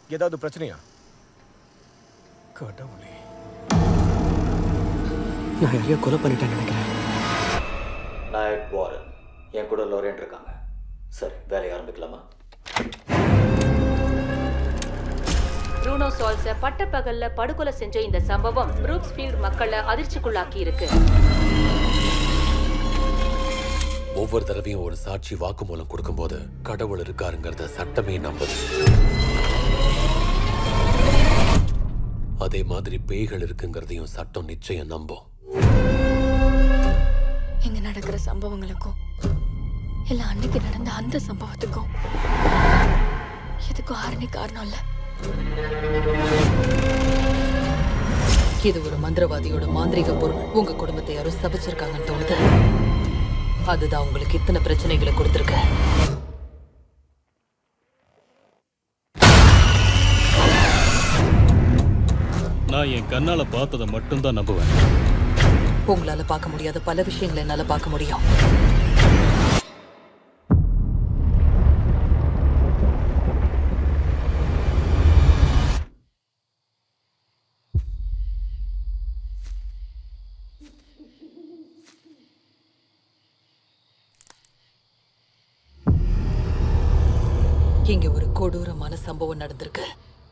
ஏதாவது பிரச்சனையா கடவுளே நான் யாரையோ கொலை பண்ணிட்டேன்னு நினைக்கிறேன் நாயக் வாரன் என் கூட லோரேன் இருக்காங்க சரி வேலையை ஆரம்பிக்கலாமா ப்ரூனோ சால்ஸ பட்டப்பகல்ல படுகொலை செஞ்ச இந்த சம்பவம் ப்ரூக்ஸ்ஃபீல்ட் மக்களை அதிர்ச்சிக்குள்ளாக்கி இருக்கு ஒவ்வொரு தடவையும் ஒரு சாட்சி வாக்குமூலம் கொடுக்கும்போது கடவுள் இருக்காருங்கிறத சட்டமே நம்புது அதே மாதிரி பேய்கள் இருக்குங்கிறதையும் சட்டம் நிச்சயம் நம்பும் இங்க நடக்கிற சம்பவங்களுக்கும் இல்ல அன்னைக்கு நடந்த அந்த சம்பவத்துக்கும் எதுக்கும் ஆரணி காரணம் இல்ல இது ஒரு மந்திரவாதியோட மாந்திரீக பொருள் உங்க குடும்பத்தை யாரோ சபிச்சிருக்காங்கன்னு தோணுது அதுதான் உங்களுக்கு இத்தனை பிரச்சனைகளை கொடுத்துருக்கு நான் என் கண்ணால பார்த்ததை மட்டும்தான் நம்புவேன் உங்களால பார்க்க முடியாத பல விஷயங்களை என்னால பார்க்க முடியும் இங்க ஒரு கொடூரமான சம்பவம் நடந்திருக்கு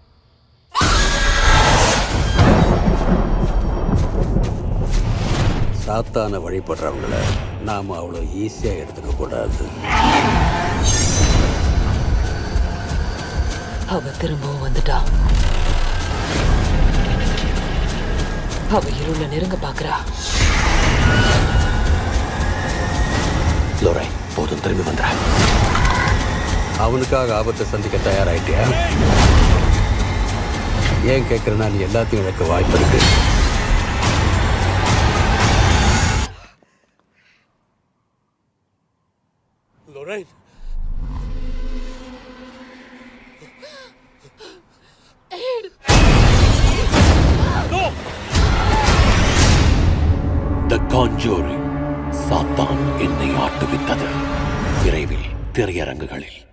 சாத்தான வழிபடுறவங்கள நாம அவ்வளோ ஈஸியா எடுத்துக்க கூடாது அவ திரும்பவும் வந்துட்டா அவ இருள நெருங்க பாக்குறா லோரை போதும் திரும்பி வந்துற அவனுக்காக ஆபத்தை சந்திக்க தயாராயிட்டியா ஏன் கேட்கறேன்னா நீ எல்லாத்தையும் இழக்க வாய்ப்பு இருக்கு லோரைன் த கான்ஜூரிங் சாத்தான் என்னை ஆட்டுவித்தது விரைவில் திரையரங்குகளில்